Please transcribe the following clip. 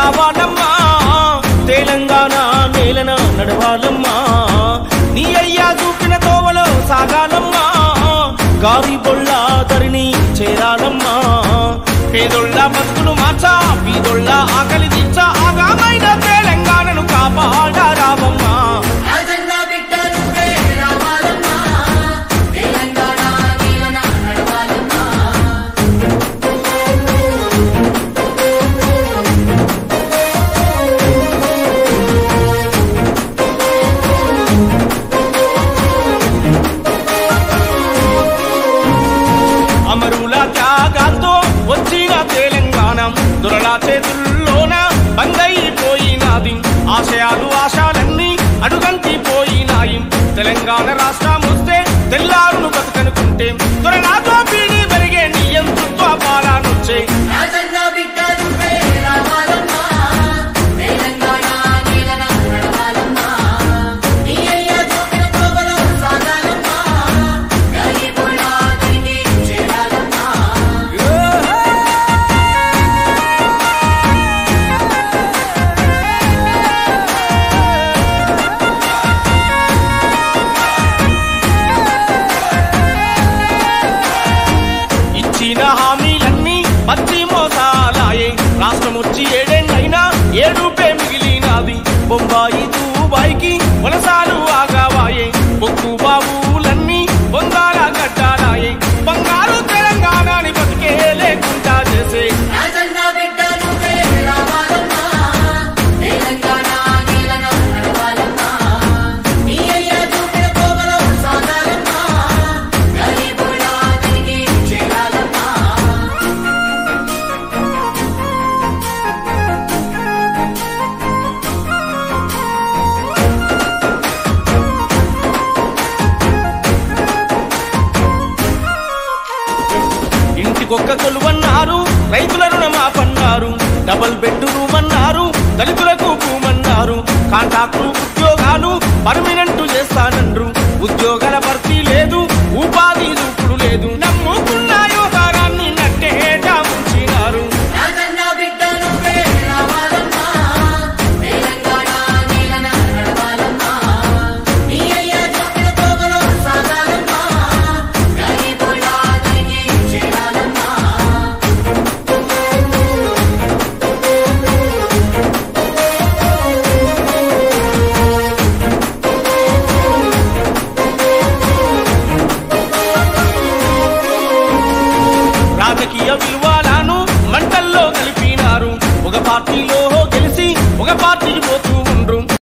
రావాలమ్మా తెలంగాణ నేలన నడవాలమ్మా నీ అయ్యా చూపిన తోవలో సాగాలమ్మా గారి బొళ్ళ ధరిని చేరాలమ్మా పేదొళ్ళ బతుకులు మార్చా పీదొళ్ళ ఆకలి తీర్చా ఆగామైన తెలంగాణను కాపాడా రావమ్మా రాజన్న బిడ్డ నువ్వే రావాలమ్మా తెలంగాణ నీలన నడవాలమ్మా అమరుల త్యాగాలతో వచ్చిన తెలంగాణ దురలా చేతుల్లోన బందైపోయినాది ఆశయాలు ఆశాలన్నీ అడుగంటి పోయినాయి తెలంగాణ రాష్ట్రం వస్తే తెల్లారును బతుకనుకుంటే త్వరలాతో పీడి పెరిగే నియంతృత్వ పాలనొచ్చే రాజన్న బిడ్డ నువ్వే రావాలమ్మా తెలంగాణ నీలన నడవాలమ్మా నీ అయ్య చూపిన తోవలో సాగాలమ్మా గరీబుల తిరిగి చేరాలమ్మా ఇచ్చిన హామీలన్నీ పచ్చి మోసాలాయే రాష్ట్రం వచ్చి ఏడేళ్ళైనా ఏడుపే మిగిలినాది బొంబాయి దుబాయ్కి వలసాలు ఆగావాయే బొక్కు బావులన్నీ బొందాల గడ్డాలాయే బంగారు తెలంగాణని బతికే లేకుండా చేసే రాజన్న బిడ్డ నువ్వే రావాలమ్మా తెలంగాణ నీలన నడవాలమ్మా నీ అయ్య చూపిన తోవలో సాగాలమ్మా గరీబుల తిరిగి చేరాలమ్మా ఇంటికొక్క కొలువన్నారు రైతుల రుణమాపన్నారు డబల్ బెడ్ రూమ్ అన్నారు దళితులకు భూమన్నారు కాంట్రాక్టు ఉద్యోగాలు పర్మినెంట్ చేస్తానండ్రు ఉద్యోగాల భర్తీ లేదు ఉపాధి చూపుడు లేదు నమ్ముకున్న యోగారాన్ని నట్టేట ఉంచినారు రాజన్న బిడ్డ నువ్వే రావాలమ్మా తెలంగాణ నీలన నడవాలమ్మా నీ అయ్య చూపిన తోవలో సాగాలమ్మా గరీబుల తిరిగి చేరాలమ్మా రాజకీయ విలువలను మంటల్లో కలిపినారు ఒక పార్టీలో గెలిచి ఒక పార్టీకి పోతూ